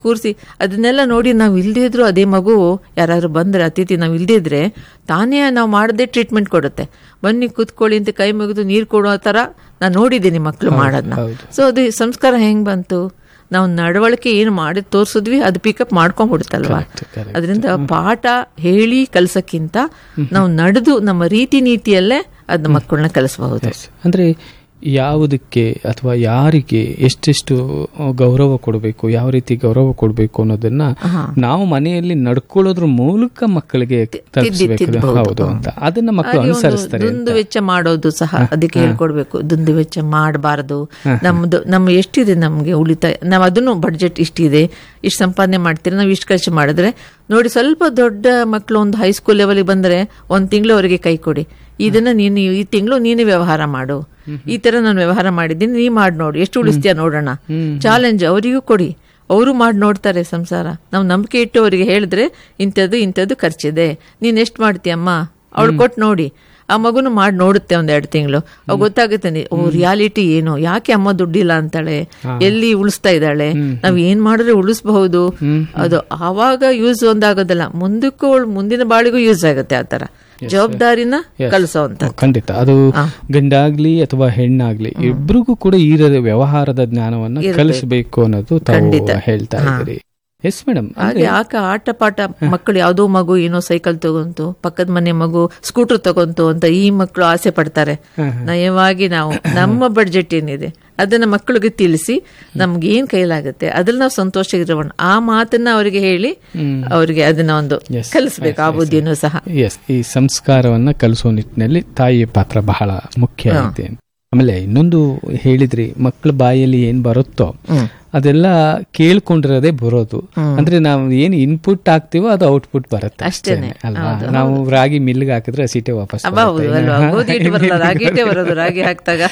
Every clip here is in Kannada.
ಕೂರಿಸಿ ಅದನ್ನೆಲ್ಲ ನೋಡಿ ನಾವು ಇಲ್ದೇ ಇದ್ರು ಅದೇ ಮಗು ಯಾರಾದ್ರೂ ಬಂದ್ರೆ ಅತಿಥಿ ನಾವು ಇಲ್ದೇ ಇದ್ರೆ ತಾನೇ ನಾವು ಮಾಡದೆ ಟ್ರೀಟ್ಮೆಂಟ್ ಕೊಡುತ್ತೆ ಬನ್ನಿ ಕೂತ್ಕೊಳ್ಳಿ ಅಂತ ಕೈ ಮುಗಿದು ನೀರು ಕೊಡೋ ತರ ನಾನು ನೋಡಿದ್ದೀನಿ ಮಕ್ಕಳು ಮಾಡೋದನ್ನ ಹೌದು. ಸೊ ಅದು ಸಂಸ್ಕಾರ ಹೆಂಗ್ ಬಂತು ನಾವು ನಡವಳಿಕೆ ಏನು ಮಾಡಿ ತೋರಿಸಿದ್ವಿ ಅದು ಪಿಕಪ್ ಮಾಡ್ಕೊಂಡ್ಬಿಡುತ್ತಲ್ವಾ Correct, correct. ಅದರಿಂದ ಪಾಠ ಹೇಳಿ ಕಲ್ಸಕ್ಕಿಂತ ನಾವು ನಡೆದು ನಮ್ಮ ರೀತಿ ನೀತಿಯಲ್ಲೇ ಅದನ್ನ ಮಕ್ಕಳನ್ನ ಕಲಿಸಬಹುದು Yes. ಅಂದ್ರೆ ಯಾವುದಕ್ಕೆ ಅಥವಾ ಯಾರಿಗೆ ಎಷ್ಟೆಷ್ಟು ಗೌರವ ಕೊಡಬೇಕು ಯಾವ ರೀತಿ ಗೌರವ ಕೊಡಬೇಕು ಅನ್ನೋದನ್ನ ನಾವು ಮನೆಯಲ್ಲಿ ನಡ್ಕೊಳ್ಳೋದ್ರ ಮೂಲಕ ಮಕ್ಕಳಿಗೆ ತಲುಪಿಸ್ಬೇಕು ತಿದ್ದಬಹುದು. ಹೌದು ಅಂತ ಅದನ್ನ ಮಕ್ಕಳು ಹಾಗೆ ಒಂದು ಅನುಸರಿಸ್ತಾರೆ ಅಂತ. ದುಂದು ವೆಚ್ಚ ಮಾಡೋದು ಸಹ ಅದಕ್ಕೆ ಹೇಳ್ಕೊಡ್ಬೇಕು ದುಂದು ವೆಚ್ಚ ಮಾಡಬಾರದು ನಮ್ದು ನಮ್ಮ ಎಷ್ಟಿದೆ ನಮ್ಗೆ ಉಳಿತಾಯ ನಾವು ಅದನ್ನು ಬಡ್ಜೆಟ್ ಇಷ್ಟಿದೆ ಇಷ್ಟು ಸಂಪಾದನೆ ಮಾಡ್ತೀರಿ ನಾವು ಇಷ್ಟು ಖರ್ಚು ಮಾಡಿದ್ರೆ ನೋಡಿ ಸ್ವಲ್ಪ ದೊಡ್ಡ ಮಕ್ಕಳು ಒಂದು ಹೈಸ್ಕೂಲ್ ಲೆವೆಲ್ಗೆ ಬಂದ್ರೆ ಒಂದ್ ತಿಂಗಳು ಅವರಿಗೆ ಕೈ ಕೊಡಿ ಇದನ್ನ ನೀನು ಈ ತಿಂಗಳು ನೀನು ವ್ಯವಹಾರ ಮಾಡು ಈ ತರ ನಾನು ವ್ಯವಹಾರ ಮಾಡಿದ್ದೀನಿ ನೀ ಮಾಡಿ ನೋಡು ಎಷ್ಟು ಉಳಿಸ್ತೀಯ ನೋಡೋಣ ಚಾಲೆಂಜ್ ಅವರಿಗೂ ಕೊಡಿ ಅವರು ಮಾಡಿ ನೋಡ್ತಾರೆ ಸಂಸಾರ ನಾವು ನಂಬಿಕೆ ಇಟ್ಟು ಅವರಿಗೆ ಹೇಳಿದ್ರೆ ಇಂಥದ್ದು ಇಂಥದ್ದು ಖರ್ಚಿದೆ ನೀನ್ ಎಷ್ಟು ಮಾಡ್ತೀಯಮ್ಮ ಅವಳು ಕೊಟ್ಟು ನೋಡಿ ಆ ಮಗುನು ಮಾಡಿ ನೋಡುತ್ತೆ ಒಂದ್ ಎರಡು ತಿಂಗಳು ಅವ್ ಗೊತ್ತಾಗುತ್ತೆ ನೀ- ಓ ರಿಯಾಲಿಟಿ ಏನು ಯಾಕೆ ಅಮ್ಮ ದುಡ್ಡಿಲ್ಲ ಅಂತಾಳೆ ಎಲ್ಲಿ ಉಳಿಸ್ತಾ ಇದ್ದಾಳೆ ನಾವ್ ಏನ್ ಮಾಡಿದ್ರೆ ಉಳಿಸಬಹುದು ಅದು ಆವಾಗ ಯೂಸ್ ಒಂದಾಗೋದಿಲ್ಲ ಮುಂದಕ್ಕೂ ಅವ್ಳ್ ಮುಂದಿನ ಬಾಳಿಗೂ ಯೂಸ್ ಆಗುತ್ತೆ ಆತರ ಜವಾಬ್ದಾರಿನ ಕಲಿಸೋ ಅಂತ ಖಂಡಿತ ಅದು ಗಂಡಾಗ್ಲಿ ಅಥವಾ ಹೆಣ್ಣಾಗ್ಲಿ ಇಬ್ರಿಗೂ ಕೂಡ ಈ ರ- ವ್ಯವಹಾರದ ಜ್ಞಾನವನ್ನ ಕಲಿಸಬೇಕು ಅನ್ನೋದು ತಾವು ಹೇಳ್ತಾ ಇದ್ದೀರಿ ಎಸ್ ಮೇಡಮ್ ಹಾಗೆ ಆಕ ಆಟ ಪಾಠ ಮಕ್ಕಳು ಯಾವ್ದೋ ಮಗು ಏನೋ ಸೈಕಲ್ ತಗೊಂತು ಪಕ್ಕದ ಮನೆ ಮಗು ಸ್ಕೂಟರ್ ತಗೊಂತು ಅಂತ ಈ ಮಕ್ಕಳು ಆಸೆ ಪಡ್ತಾರೆ ನಯವಾಗಿ ನಾವು ನಮ್ಮ ಬಡ್ಜೆಟ್ ಏನಿದೆ ಅದನ್ನ ಮಕ್ಕಳಿಗೆ ತಿಳಿಸಿ ನಮ್ಗೆ ಏನ್ ಕೈಲಾಗುತ್ತೆ ಅದ್ರಲ್ಲಿ ನಾವು ಸಂತೋಷ ಇರೋಣ ಆ ಮಾತನ್ನ ಅವರಿಗೆ ಹೇಳಿ ಅವರಿಗೆ ಅದನ್ನ ಒಂದು Yes, ಕಲಿಸ್ಬೇಕು ಆ ಬುದ್ಧಿನೂ ಸಹ ಎಸ್ ಈ ಸಂಸ್ಕಾರವನ್ನ ಕಲಿಸೋ ನಿಟ್ಟಿನಲ್ಲಿ ತಾಯಿಯ ಪಾತ್ರ ಬಹಳ ಮುಖ್ಯ ಐತೆ ಆಮೇಲೆ ಇನ್ನೊಂದು ಹೇಳಿದ್ರಿ ಮಕ್ಕಳ ಬಾಯಲ್ಲಿ ಏನ್ ಬರುತ್ತೋ ಅದೆಲ್ಲ ಕೇಳ್ಕೊಂಡಿರೋದೇ ಬರೋದು ಅಂದ್ರೆ ನಾವು ಏನ್ ಇನ್ಪುಟ್ ಹಾಕ್ತಿವೋ ಅದು ಔಟ್ಪುಟ್ ಬರುತ್ತೆ ಅಷ್ಟೇನೆ. ಅಷ್ಟೇನೆ ಅಲ್ವಾ ನಾವು ರಾಗಿ ಮಿಲ್ಗೆ ಹಾಕಿದ್ರೆ ಹಸೀಟೆ ವಾಪಸ್ ಅಬ್ಬಾ, ಹೌದು ಅಲ್ವಾ ಗೋಧಿ ಹಿಟ್ಟು ಬರಲ್ಲ ರಾಗಿ ಹಿಟ್ಟೇ ಬರೋದು ರಾಗಿ ಹಾಕ್ದಾಗ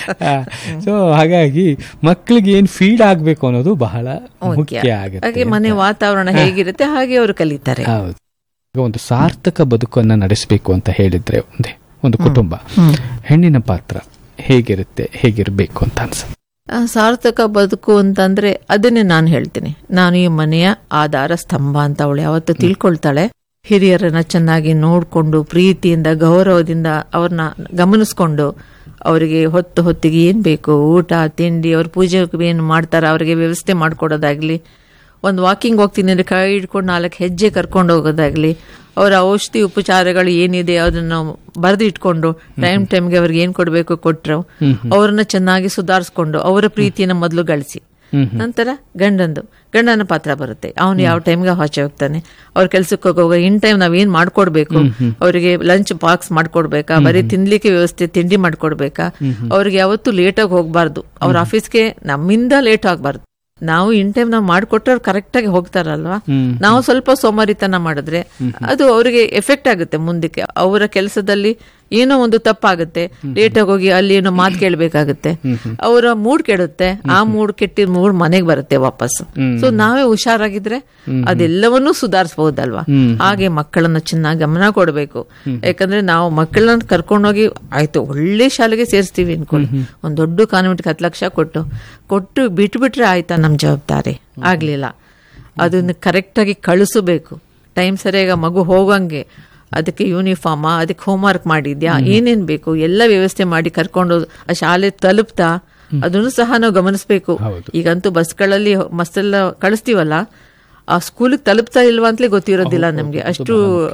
ಸೊ ಹಾಗಾಗಿ ಮಕ್ಕಳಿಗೆ ಏನ್ ಫೀಡ್ ಆಗ್ಬೇಕು ಅನ್ನೋದು ಬಹಳ ಮುಖ್ಯ ಆಗುತ್ತೆ ಹಾಗೆ ಮನೆ ವಾತಾವರಣ ಹೇಗಿರುತ್ತೆ ಹಾಗೆ ಅವರು ಕಲಿತಾರೆ ಹೌದು ಈಗ ಒಂದು ಸಾರ್ಥಕ ಬದುಕನ್ನ ನಡೆಸಬೇಕು ಅಂತ ಹೇಳಿದ್ರೆ ಒಂದೇ ಒಂದು ಕುಟುಂಬ ಹೆಣ್ಣಿನ ಪಾತ್ರ ಹೇಗಿರುತ್ತೆ ಹೇಗಿರ್ಬೇಕು ಅಂತ ಅನ್ಸುತ್ತೆ ಆ, ಸಾರ್ಥಕ ಬದುಕು ಅಂತಂದ್ರೆ ಅದನ್ನೇ ನಾನು ಹೇಳ್ತೀನಿ ನಾನು ಈ ಮನೆಯ ಆಧಾರ ಸ್ತಂಭ ಅಂತ ಅವಳು ಯಾವತ್ತು ತಿಳ್ಕೊಳ್ತಾಳೆ ಹಿರಿಯರನ್ನ ಚೆನ್ನಾಗಿ ನೋಡ್ಕೊಂಡು ಪ್ರೀತಿಯಿಂದ ಗೌರವದಿಂದ ಅವ್ರನ್ನ ಗಮನಿಸ್ಕೊಂಡು ಅವರಿಗೆ ಹೊತ್ತು ಹೊತ್ತಿಗೆ ಏನ್ ಬೇಕು ಊಟ ತಿಂಡಿ ಅವ್ರ ಪೂಜೆ ಏನು ಮಾಡ್ತಾರ ಅವರಿಗೆ ವ್ಯವಸ್ಥೆ ಮಾಡ್ಕೊಡೋದಾಗ್ಲಿ ಒಂದು ವಾಕಿಂಗ್ ಹೋಗ್ತೀನಿ ಅಂದ್ರೆ ಕೈ ಹಿಡ್ಕೊಂಡು ನಾಲ್ಕು ಹೆಜ್ಜೆ ಕರ್ಕೊಂಡು ಹೋಗೋದಾಗ್ಲಿ ಅವರ ಔಷಧಿ ಉಪಚಾರಗಳು ಏನಿದೆ ಅದನ್ನ ಬರೆದು ಇಟ್ಕೊಂಡು ಟೈಮ್ ಟೈಮ್ಗೆ ಅವ್ರಿಗೆ ಏನ್ ಕೊಡಬೇಕು ಕೊಟ್ರು ಅವ್ರನ್ನ ಚೆನ್ನಾಗಿ ಸುಧಾರಿಸ್ಕೊಂಡು ಅವರ ಪ್ರೀತಿಯನ್ನ ಮೊದಲು ಗಳಿಸಿ ನಂತರ ಗಂಡಂದು ಗಂಡನ ಪಾತ್ರ ಬರುತ್ತೆ ಅವನು ಯಾವ ಟೈಮ್ಗೆ ಆಚೆ ಹೋಗ್ತಾನೆ ಅವ್ರ ಕೆಲ್ಸಕ್ಕೆ ಹೋಗುವಾಗ ಇನ್ ಟೈಮ್ ನಾವ್ ಏನ್ ಮಾಡ್ಕೊಡ್ಬೇಕು ಅವರಿಗೆ ಲಂಚ್ ಬಾಕ್ಸ್ ಮಾಡ್ಕೊಡ್ಬೇಕಾ ಬರೀ ತಿನ್ಲಿಕ್ಕೆ ವ್ಯವಸ್ಥೆ ತಿಂಡಿ ಮಾಡ್ಕೊಡ್ಬೇಕಾ ಅವ್ರಿಗೆ ಯಾವತ್ತೂ ಲೇಟಾಗಿ ಹೋಗ್ಬಾರ್ದು ಅವ್ರ ಆಫೀಸ್ಗೆ ನಮ್ಮಿಂದ ಲೇಟ್ ಆಗ್ಬಾರ್ದು ನಾವು ಇನ್ ಟೈಮ್ ನಾವು ಮಾಡ್ಕೊಟ್ರೆ ಅವ್ರು ಕರೆಕ್ಟ್ ಆಗಿ ಹೋಗ್ತಾರಲ್ವಾ ನಾವು ಸ್ವಲ್ಪ ಸೋಮಾರಿತನ ಮಾಡಿದ್ರೆ ಅದು ಅವರಿಗೆ ಎಫೆಕ್ಟ್ ಆಗುತ್ತೆ ಮುಂದಕ್ಕೆ ಅವರ ಕೆಲಸದಲ್ಲಿ ಏನೋ ಒಂದು ತಪ್ಪಾಗುತ್ತೆ ಲೇಟಾಗಿ ಹೋಗಿ ಅಲ್ಲಿ ಏನೋ ಮಾತು ಕೇಳಬೇಕಾಗುತ್ತೆ ಅವರ ಮೂಡ್ ಕೆಡುತ್ತೆ ಆ ಮೂಡ್ ಕೆಟ್ಟಿದ ಮೂಡ್ ಮನೆಗೆ ಬರುತ್ತೆ ವಾಪಸ್ ಸೊ ನಾವೇ ಹುಷಾರಾಗಿದ್ರೆ ಅದೆಲ್ಲವನ್ನೂ ಸುಧಾರಿಸಬಹುದಲ್ವಾ ಹಾಗೆ ಮಕ್ಕಳನ್ನ ಚೆನ್ನಾಗಿ ಗಮನ ಕೊಡಬೇಕು ಯಾಕಂದ್ರೆ ನಾವು ಮಕ್ಕಳನ್ನ ಕರ್ಕೊಂಡೋಗಿ ಆಯ್ತು ಒಳ್ಳೆ ಶಾಲೆಗೆ ಸೇರಿಸ್ತೀವಿ ಅನ್ಕೊಳ್ಳಿ ಒಂದ್ ದೊಡ್ಡ ಕಾನ್ವೆಂಟ್ ಹತ್ತು ಲಕ್ಷ ಕೊಟ್ಟು ಕೊಟ್ಟು ಬಿಟ್ಬಿಟ್ರೆ ಆಯ್ತಾ ನಮ್ ಜವಾಬ್ದಾರಿ ಆಗ್ಲಿಲ್ಲ ಅದನ್ನ ಕರೆಕ್ಟಾಗಿ ಕಳಿಸಬೇಕು ಟೈಮ್ ಸರಿಯಾಗಿ ಆ ಮಗು ಹೋಗಂಗೆ ಅದಕ್ಕೆ ಯೂನಿಫಾರ್ಮ ಅದಕ್ಕೆ ಹೋಮ್ವರ್ಕ್ ಮಾಡಿದ್ಯಾ ಏನೇನ್ ಬೇಕು ಎಲ್ಲ ವ್ಯವಸ್ಥೆ ಮಾಡಿ ಕರ್ಕೊಂಡು ಆ ಶಾಲೆ ತಲುಪ್ತಾ ಅದನ್ನು ಸಹ ನಾವು ಗಮನಿಸಬೇಕು ಈಗಂತೂ ಬಸ್ಗಳಲ್ಲಿ ಮಸ್ತೆಲ್ಲ ಕಳಿಸ್ತೀವಲ್ಲ ಆ ಸ್ಕೂಲಿಗೆ ತಲುಪ್ತಾ ಇಲ್ವಾ ಅಂತಲೇ ಗೊತ್ತಿರೋದಿಲ್ಲ ನಮ್ಗೆ ಅಷ್ಟು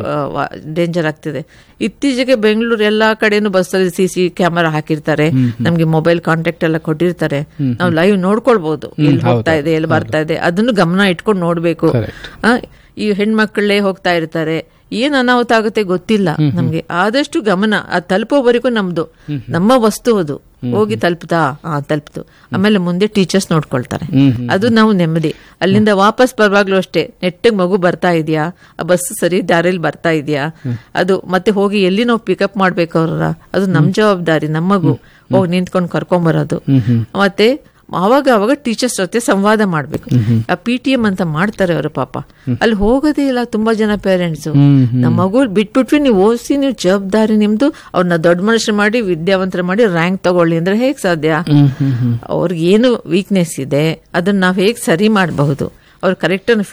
ಡೇಂಜರ್ ಆಗ್ತಿದೆ ಇತ್ತೀಚೆಗೆ ಬೆಂಗಳೂರು ಎಲ್ಲಾ ಕಡೆನೂ ಬಸ್ಸಲ್ಲಿ ಸಿ ಸಿ ಕ್ಯಾಮರಾ ಹಾಕಿರ್ತಾರೆ ನಮ್ಗೆ ಮೊಬೈಲ್ ಕಾಂಟ್ಯಾಕ್ಟ್ ಎಲ್ಲ ಕೊಟ್ಟಿರ್ತಾರೆ ನಾವು ಲೈವ್ ನೋಡ್ಕೊಳ್ಬಹುದು ಎಲ್ಲಿ ಹೋಗ್ತಾ ಇದೆ ಎಲ್ಲಿ ಬರ್ತಾ ಇದೆ ಅದನ್ನು ಗಮನ ಇಟ್ಕೊಂಡು ನೋಡ್ಬೇಕು ಆ, ಈ ಹೆಣ್ಮಕ್ಳೇ ಹೋಗ್ತಾ ಇರ್ತಾರೆ ಏನ್ ಅನಾಹುತ ಆಗುತ್ತೆ ಗೊತ್ತಿಲ್ಲ ನಮ್ಗೆ ಆದಷ್ಟು ಗಮನ ಆ ತಲುಪೋವರೆಗೂ ನಮ್ದು ನಮ್ಮ ವಸ್ತು ಅದು ಹೋಗಿ ತಲುಪ್ತಾ ಆ ತಲುಪ್ತು ಆಮೇಲೆ ಮುಂದೆ ಟೀಚರ್ಸ್ ನೋಡ್ಕೊಳ್ತಾರೆ ಅದು ನಾವು ನೆಮ್ಮದಿ ಅಲ್ಲಿಂದ ವಾಪಸ್ ಬರುವಾಗ್ಲೂ ಅಷ್ಟೇ ನೆಟ್ಟಗ್ ಮಗು ಬರ್ತಾ ಇದೆಯಾ ಆ ಬಸ್ ಸರಿ ದಾರಿಲಿ ಬರ್ತಾ ಇದೆಯಾ ಅದು ಮತ್ತೆ ಹೋಗಿ ಎಲ್ಲಿ ನಾವು ಪಿಕಪ್ ಮಾಡ್ಬೇಕು ಅವ್ರ ಅದು ನಮ್ ಜವಾಬ್ದಾರಿ ನಮ್ಮ ಮಗು ಹೋಗಿ ನಿಂತ್ಕೊಂಡು ಕರ್ಕೊಂಬರೋದು ಮತ್ತೆ ಅವಾಗ ಅವಾಗ ಟೀಚರ್ಸ್ ಜೊತೆ ಸಂವಾದ ಮಾಡ್ಬೇಕು ಆ ಪಿ ಟಿ ಎಂ ಅಂತ ಮಾಡ್ತಾರೆ ಅವರು ಪಾಪ ಅಲ್ಲಿ ಹೋಗೋದೇ ಇಲ್ಲ ತುಂಬಾ ಜನ ಪೇರೆಂಟ್ಸ್ ನಮ್ಮ ಮಗು ಬಿಟ್ಬಿಟ್ವಿ ನೀವು ಓದಿಸಿ ನೀವು ಜವಾಬ್ದಾರಿ ನಿಮ್ದು ಅವ್ರನ್ನ ದೊಡ್ಡ ಮನುಷ್ಯರು ಮಾಡಿ ವಿದ್ಯಾವಂತರ ಮಾಡಿ ರ್ಯಾಂಕ್ ತಗೊಳ್ಳಿ ಅಂದ್ರೆ ಹೇಗ್ ಸಾಧ್ಯ ಅವ್ರಿಗೆ ಏನು ವೀಕ್ನೆಸ್ ಇದೆ ಅದನ್ನ ನಾವ್ ಹೇಗ್ ಸರಿ ಮಾಡಬಹುದು ಅವ್ರು ಕರೆಕ್ಟ್